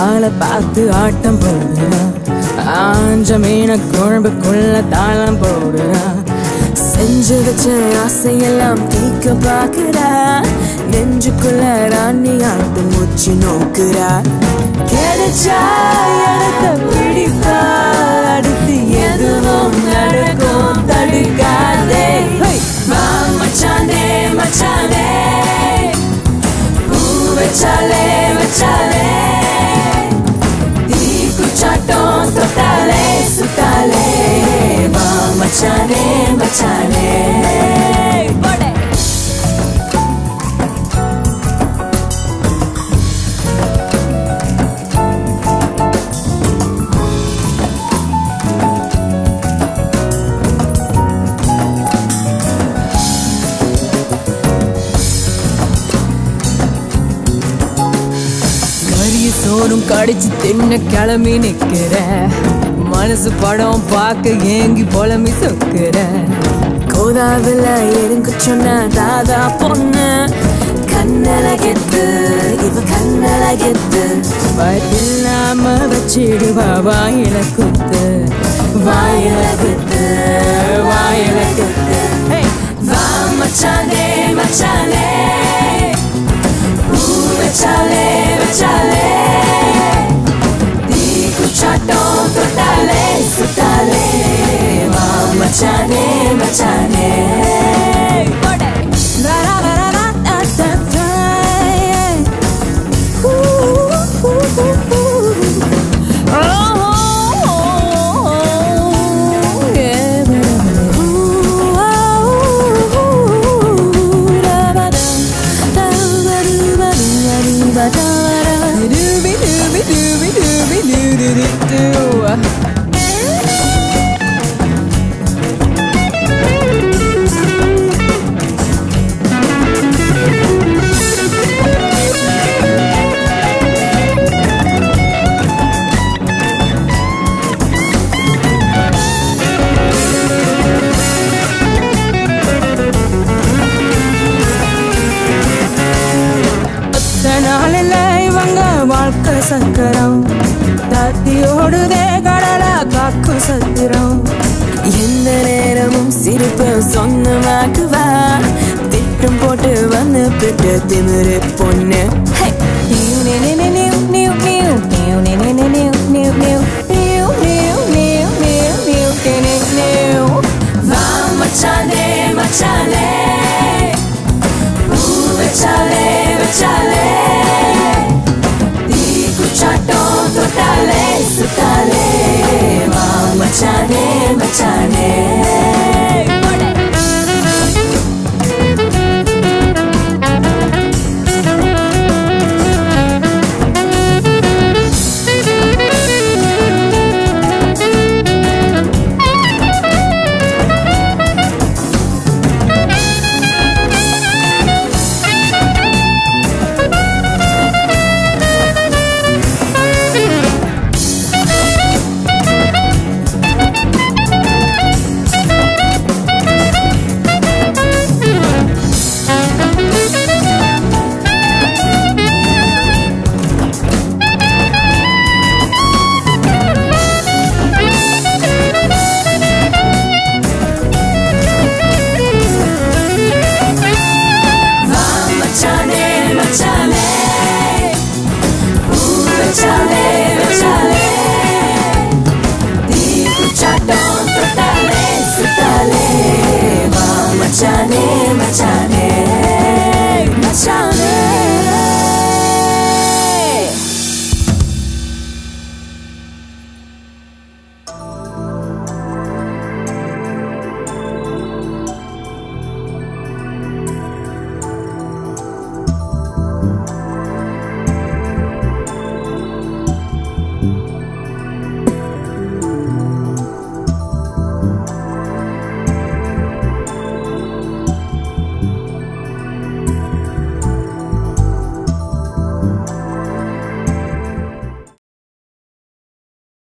ஆளை பார்த்து ஆட்டம் போடுறா ஆஞ்ச மீன குழம்புக்குள்ள தாளம் போடுறா செஞ்சு வச்ச ஆசையெல்லாம் தீக்க பாக்குறா நெஞ்சுக்குள்ள ராணி ஆட்டு மூச்சு நோக்குறா கிடைச்சா இடத்த பிடிப்பா அடுத்து எதுவும் நடக்கும் தடுக்காதே வா மச்சானே மச்சானே பூ வச்சாலே வச்சாலே தீக்குச்சாட்டம் தொட்டாலே சுட்டாலே வா மச்சானே மச்சானே போடே கரிய சோறும் கடிச்சு தின்ன கிளம்பி நிக்கிற மனசு படம் பார்க்க ஏங்கி புலம்பி சொக்குற கோதாவில இருங்க சொன்ன தாதா பொண்ணு கண்ணல கெத்து இவ கண்ணல கெத்து பதில்லாம வச்சிடுவா வாயில குத்து வாயில குத்து வாயில குத்து Hey! வா மச்சானே மச்சானே பூ வச்சாலே வச்சாலே தீக்குச்சாட்டம் தொட்டாலே சுட்டாலே வா மச்சானே மச்சானே நாளில் இவங்க வாழ்க்கை சக்கரம் தாத்தி ஓடுதே கடலா காக்கும் சத்திரம் எந்த நேரமும் சிரிப்பு சொந்தமாக்குவா திட்டம் போட்டு வந்து பிட்டு திமிரு பொண்ணு Hey! New, new, new, new, new, new, new, new, new, new, new, new, new, new, new, new, new, new, new, new. வா மச்சானே மச்சானே பூ வச்சாலே வச்சாலே தீக்குச்சாட்டம் தொட்டாலே சுட்டாலே வா மச்சானே மச்சானே வா மச்சானே மச்சானே பூ வச்சாலே வச்சாலே தீக்குச்சாட்டம் தொட்டாலே சுட்டாலே வா மச்சானே மச்சானே மச்சானே